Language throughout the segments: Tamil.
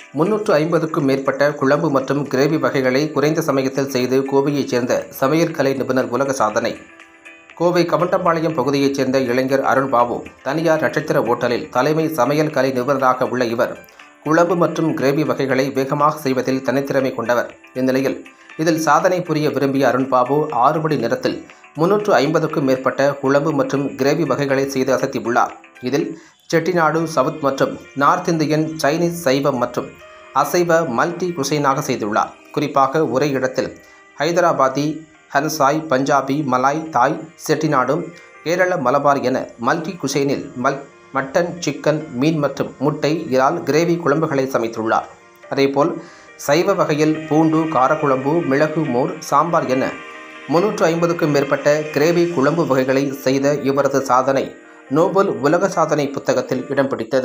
முன்னூற்று ஐம்பதுக்கும் மேற்பட்ட குழம்பு மற்றும் கிரேவி வகைகளை குறைந்த சமயத்தில் செய்து கோவையைச் சேர்ந்த சமையல் கலை நிபுணர் உலக சாதனை கோவை கவண்டம்பாளையம் பகுதியைச் சேர்ந்த இளைஞர் அருண் பாபு தனியார் நட்சத்திர ஓட்டலில் தலைமை சமையல் கலை நிபுணராக உள்ள இவர் குழம்பு மற்றும் கிரேவி வகைகளை வேகமாக செய்வதில் தனித்திறமை கொண்டவர் இந்நிலையில் இதில் சாதனை புரிய விரும்பிய அருண் பாபு ஆறு மணி நேரத்தில் முன்னூற்று ஐம்பதுக்கும் மேற்பட்ட குழம்பு மற்றும் கிரேவி வகைகளை செய்து அசத்தியுள்ளார் இதில் செட்டிநாடு சவுத் மற்றும் நார்த் இந்தியன் சைனீஸ் சைவம் மற்றும் அசைவ மல்டி குசைனாக செய்துள்ளார் குறிப்பாக ஒரே இடத்தில் ஹைதராபாதி ஹன்சாய் பஞ்சாபி மலாய் தாய் செட்டிநாடு கேரள மலபார் என மல்டி குசைனில் மல் மட்டன் சிக்கன் மீன் மற்றும் முட்டை இறால் கிரேவி குழம்புகளை சமைத்துள்ளார் அதேபோல் சைவ வகையில் பூண்டு காரக்குழம்பு மிளகு மோர் சாம்பார் என முன்னூற்று ஐம்பதுக்கும் மேற்பட்ட கிரேவி குழம்பு வகைகளை செய்த இவரது சாதனை நோபல் உலக சாதனை புத்தகத்தில் இடம் பிடித்தது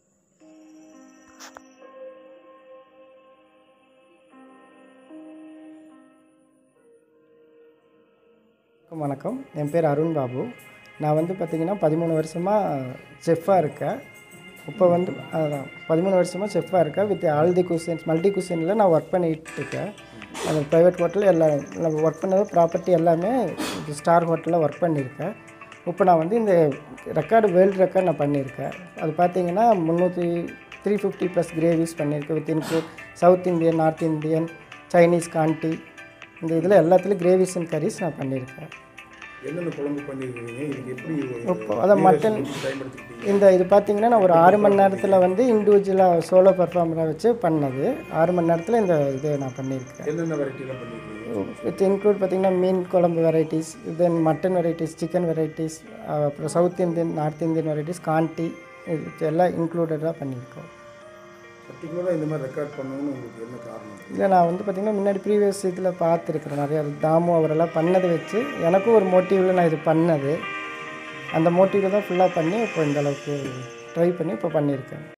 வணக்கம், வணக்கம் என் பேர் அருண் பாபு நான் வந்து பார்த்திங்கன்னா பதிமூணு வருஷமாக செஃப்பாக இருக்கேன் இப்போ வந்து அதான், பதிமூணு வருஷமாக செஃப்பாக இருக்கேன் with all the cuisines multi குசினில் நான் ஒர்க் பண்ணிகிட்டு இருக்கேன் அந்த ப்ரைவேட் ஹோட்டல் எல்லாம் நான் ஒர்க் பண்ணது ப்ராப்பர்ட்டி எல்லாமே ஸ்டார் ஹோட்டலில் ஒர்க் பண்ணியிருக்கேன் இப்போ நான் வந்து இந்த ரெக்கார்டு வேர்ல்டு ரெக்கார்ட் நான் பண்ணியிருக்கேன் அது பார்த்தீங்கன்னா முந்நூற்றி த்ரீ ஃபிஃப்டி ப்ளஸ் கிரேவிஸ் பண்ணியிருக்கேன் with include south Indian north Indian Chinese காண்டி இந்த இதில் எல்லாத்துலேயும் கிரேவிஸ் அண்ட் கரீஸ் நான் பண்ணியிருக்கேன் என்னென்ன குழம்பு பண்ணியிருக்கீங்க இதுக்கு எப்படி இப்போ அதை மட்டன் பயன்படுத்திக்கிட்டீங்க இந்த இது பார்த்தீங்கன்னா நான் ஒரு ஆறு மணி நேரத்தில் வந்து இண்டிவிஜுவலாக சோலோ பர்ஃபார்மரை வச்சு பண்ணது ஆறு மணி நேரத்தில் இந்த இது நான் பண்ணியிருக்கேன் என்னென்ன வெரைட்டிலாம் பண்ணியிருக்கீங்க வித் இன்க்ளூட் பார்த்தீங்கன்னா மீன் குழம்பு varieties then mutton varieties chicken varieties அப்புறம் south Indian north Indian varieties காண்டி இது எல்லாம் இன்க்ளூடடாக பண்ணியிருக்கோம் பர்டிகுலராக இந்த மாதிரி ரெக்கார்ட் பண்ணணும்னு உங்களுக்கு என்ன காரணம் இல்லை நான் வந்து பார்த்திங்கன்னா முன்னாடி ப்ரீவியஸ் இதில் பார்த்துருக்குறேன் நிறையா தாமு அவரெல்லாம் பண்ணதை வச்சு எனக்கும் ஒரு மோட்டிவில் நான் இது பண்ணது அந்த மோட்டிவில் தான் ஃபுல்லாக பண்ணி இப்போ இந்த அளவுக்கு ட்ரை பண்ணி இப்போ பண்ணியிருக்கேன்